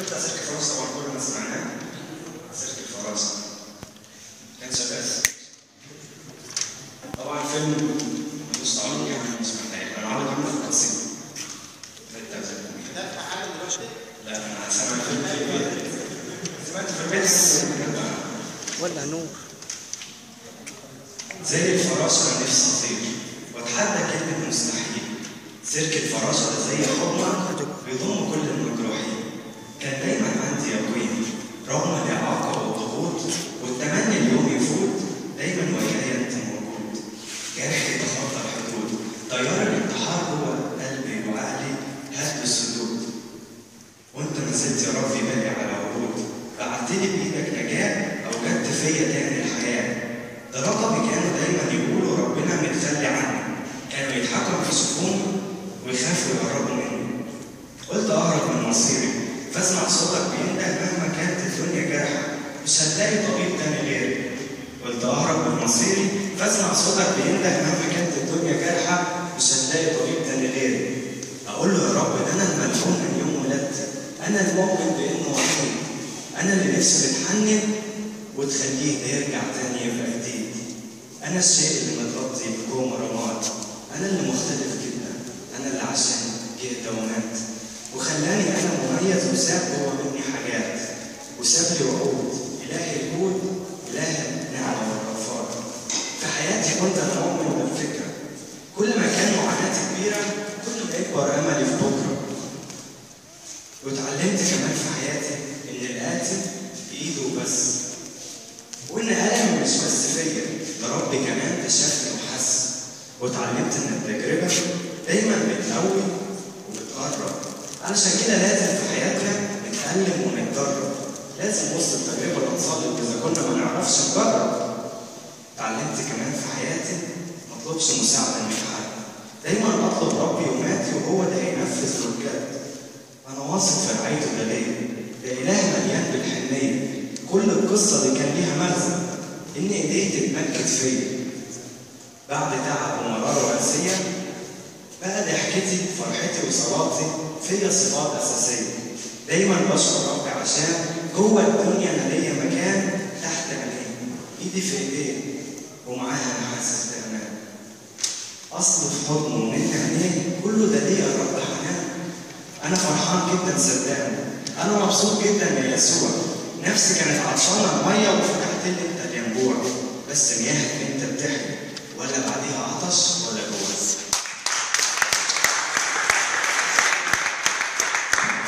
بتاع سيرك الفراسه طبعا كلنا سمعناه سيرك الفراسه كان شغال طبعا فيلم مستعار يعني مش محتاج انا عارض عنه في القصيده ده حاجه دلوقتي لا انا سامع فيلم في البيت سمعت في البيت بس ولع نور زي الفراشة أنا نفسي أطير وأتحدى كلمة مستحيل سيرك الفراشة ده زي حضنك بيضم كل المجروحين كان دايما عندي يقين رغم الإعاقة والضغوط والتمني اليوم يفوت دايما ويايا أنت موجود جرحي تخطى الحدود طيار الانتحار هو قلبي وعقلي هد السدود وانت ما زلت يا ربي باقي على وجود بعتلي بايدك نجاة اوجدت فيا تاني الحياة ده لقبي كانوا دايما يقولوا ربنا متخلي عني كانوا يضحكوا في سكون ويخافوا يقربوا مني قلت اهرب من مصيري فاسمع صوتك بينده مهما كانت الدنيا جارحة مش هتلاقي طبيب تاني غيري قلت اهرب من مصيري فاسمع صوتك بينده مهما كانت الدنيا جارحة مش هتلاقي طبيب تاني غيري اقول له يا رب ده انا الملعون من يوم ولادتي انا المؤمن بانه وحيد انا اللي نفسي بتحنن وتخليه ده يرجع تاني يبقى جديد انا الشيء اللي متغطي بجوه رماد انا اللي مختلف جدا انا اللي عشان جه ومات وخلاني انا مميز وساب جوه مني حاجات وساب لي وعود الهي الجود اله النعمه والغفار في حياتي كنت انا مؤمن بالفكره كل ما كان معاناتي كبيره كل ما يكبر املي في بكره واتعلمت كمان في حياتي ان الاتي بايده بس وان ألمي مش بس فيا ده ربي كمان ده شافني وحس واتعلمت ان التجربه دايما بتقوي وبتقرب علشان كده لازم في حياتنا نتألم ونتدرب لازم وسط التجربه نتصلب اذا كنا ما نعرفش نجرب اتعلمت كمان في حياتي ما اطلبش مساعده من حد دايما اطلب ربي وماتي وهو ده ينفذ له بجد انا واثق في رعايته ده ليا ده اله مليان بالحنيه كل القصه دي كان ليها مغزى ان ايديه تتمكن فيا بعد تعب ومراره وقاسيه بقى ضحكتي فرحتي وصلاتي فيا صفات اساسيه دايما بشكر ربي عشان جوه الدنيا انا ليا مكان تحت عينيه ايدي في ايديه ومعاها انا حاسس بامان اصل في حضنه ومن عينيه كله ده ليا يا رب حنان انا فرحان جدا صدقني انا مبسوط جدا يا يسوع نفسي كانت عطشانه ميه وفتحت لي انت الينبوع بس مياهك انت بتحلي ولا بعديها عطش